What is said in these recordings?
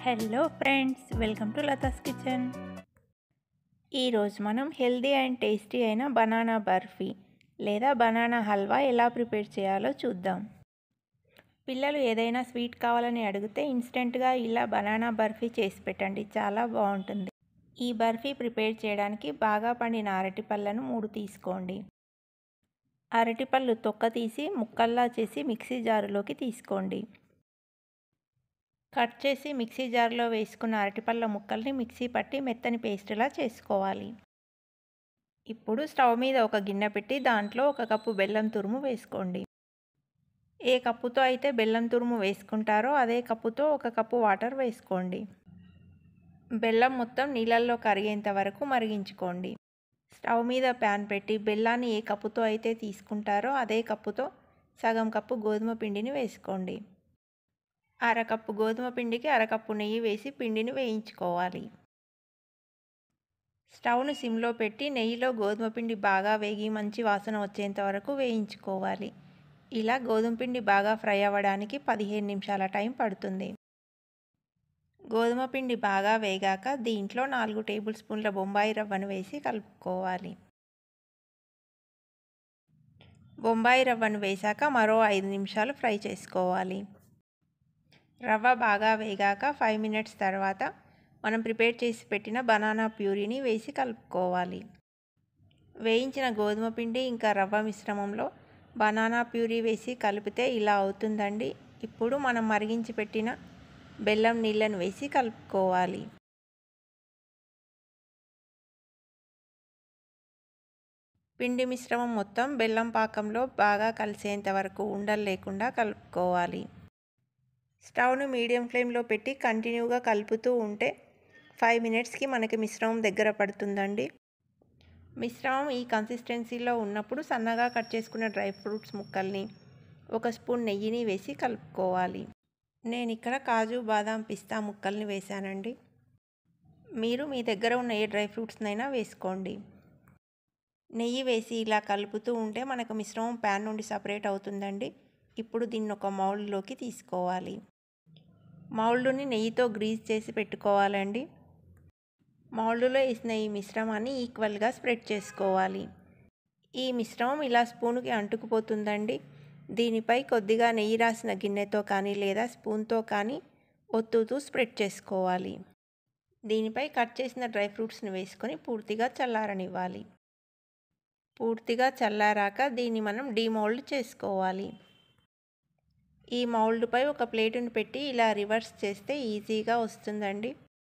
hello friends welcome to Latha's kitchen ఈరోజు మనం healthy and tasty అయిన బనానా బర్ఫీ లేదా బనానా హల్వా ఎలా ప్రిపేర్ చేయాలో చూద్దాం పిల్లలు ఏదైనా స్వీట్ కావాలని అడిగితే ఇన్స్టెంట్గా ఇలా బనానా బర్ఫీ చేసి పెట్టండి చాలా బాగుంటుంది ఈ బర్ఫీ ప్రిపేర్ చేయడానికి బాగా పండిన అరటిపళ్ళను మూడు తీసుకోండి అరటిపళ్ళు తొక్క తీసి ముక్కల్లా చేసి మిక్సీ జారులోకి తీసుకోండి కట్ చేసి మిక్సీ జార్లో వేసుకున్న అరటిపళ్ళ ముక్కల్ని మిక్సీ పట్టి మెత్తని పేస్ట్లా చేసుకోవాలి ఇప్పుడు స్టవ్ మీద ఒక గిన్నె పెట్టి దాంట్లో ఒక కప్పు బెల్లం తురుము వేసుకోండి ఏ కప్పుతో అయితే బెల్లం తురుము వేసుకుంటారో అదే కప్పుతో ఒక కప్పు వాటర్ వేసుకోండి బెల్లం మొత్తం నీళ్ళల్లో కరిగేంత వరకు మరిగించుకోండి స్టవ్ మీద ప్యాన్ పెట్టి బెల్లాన్ని ఏ కప్పుతో అయితే తీసుకుంటారో అదే కప్పుతో సగం కప్పు గోధుమ పిండిని వేసుకోండి అరకప్పు గోధుమ పిండికి అరకప్పు నెయ్యి వేసి పిండిని వేయించుకోవాలి స్టవ్ను సిమ్లో పెట్టి నెయ్యిలో గోధుమ పిండి బాగా వేగి మంచి వాసన వచ్చేంత వరకు వేయించుకోవాలి ఇలా గోధుమ పిండి బాగా ఫ్రై అవ్వడానికి పదిహేను నిమిషాల టైం పడుతుంది గోధుమ పిండి బాగా వేగాక దీంట్లో నాలుగు టేబుల్ స్పూన్ల బొంబాయి రవ్వను వేసి కలుపుకోవాలి బొంబాయి రవ్వను వేశాక మరో ఐదు నిమిషాలు ఫ్రై చేసుకోవాలి రవ్వ బాగా వేగాక ఫైవ్ మినిట్స్ తర్వాత మనం ప్రిపేర్ చేసి పెట్టిన బనానా ప్యూరీని వేసి కలుపుకోవాలి వేయించిన గోధుమ పిండి ఇంకా రవ్వ మిశ్రమంలో బనానా ప్యూరీ వేసి కలిపితే ఇలా అవుతుందండి ఇప్పుడు మనం మరిగించి పెట్టిన బెల్లం నీళ్ళను వేసి కలుపుకోవాలి పిండి మిశ్రమం మొత్తం బెల్లం పాకంలో బాగా కలిసేంత వరకు ఉండలు లేకుండా కలుపుకోవాలి స్టవ్ను మీడియం ఫ్లేమ్లో పెట్టి కంటిన్యూగా కలుపుతూ ఉంటే ఫైవ్ మినిట్స్కి మనకి మిశ్రమం దగ్గర పడుతుందండి మిశ్రమం ఈ కన్సిస్టెన్సీలో ఉన్నప్పుడు సన్నగా కట్ చేసుకున్న డ్రై ఫ్రూట్స్ ముక్కల్ని ఒక స్పూన్ నెయ్యిని వేసి కలుపుకోవాలి నేను ఇక్కడ కాజు బాదాం పిస్తా ముక్కల్ని వేశానండి మీరు మీ దగ్గర ఉన్న ఏ డ్రై ఫ్రూట్స్నైనా వేసుకోండి నెయ్యి వేసి ఇలా కలుపుతూ ఉంటే మనకు మిశ్రమం ప్యాన్ నుండి సపరేట్ అవుతుందండి ఇప్పుడు దీన్ని ఒక మౌల్డ్లోకి తీసుకోవాలి మౌల్డ్ని నెయ్యితో గ్రీజ్ చేసి పెట్టుకోవాలండి మౌల్డ్లో వేసిన ఈ మిశ్రమాన్ని ఈక్వల్గా స్ప్రెడ్ చేసుకోవాలి ఈ మిశ్రమం ఇలా స్పూన్కి అంటుకుపోతుందండి దీనిపై కొద్దిగా నెయ్యి రాసిన గిన్నెతో కానీ లేదా స్పూన్తో కానీ ఒత్తుతూ స్ప్రెడ్ చేసుకోవాలి దీనిపై కట్ చేసిన డ్రై ఫ్రూట్స్ని వేసుకొని పూర్తిగా చల్లారనివ్వాలి పూర్తిగా చల్లారాక దీన్ని మనం డీమౌల్డ్ చేసుకోవాలి ఈ మౌల్డ్పై ఒక ప్లేటును పెట్టి ఇలా రివర్స్ చేస్తే ఈజీగా వస్తుందండి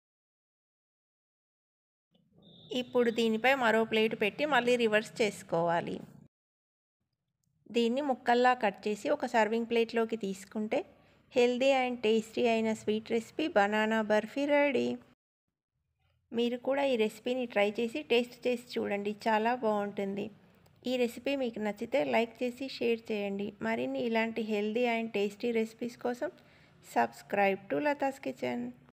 ఇప్పుడు దీనిపై మరో ప్లేట్ పెట్టి మళ్ళీ రివర్స్ చేసుకోవాలి దీన్ని ముక్కల్లా కట్ చేసి ఒక సర్వింగ్ ప్లేట్లోకి తీసుకుంటే హెల్దీ అండ్ టేస్టీ అయిన sweet recipe banana barfi ready మీరు కూడా ఈ రెసిపీని ట్రై చేసి టేస్ట్ చేసి చూడండి చాలా బాగుంటుంది ఈ రెసిపీ మీకు నచ్చితే లైక్ చేసి షేర్ చేయండి మరిన్ని ఇలాంటి హెల్దీ అండ్ టేస్టీ రెసిపీస్ కోసం సబ్స్క్రైబ్ టు లతాస్ కిచెన్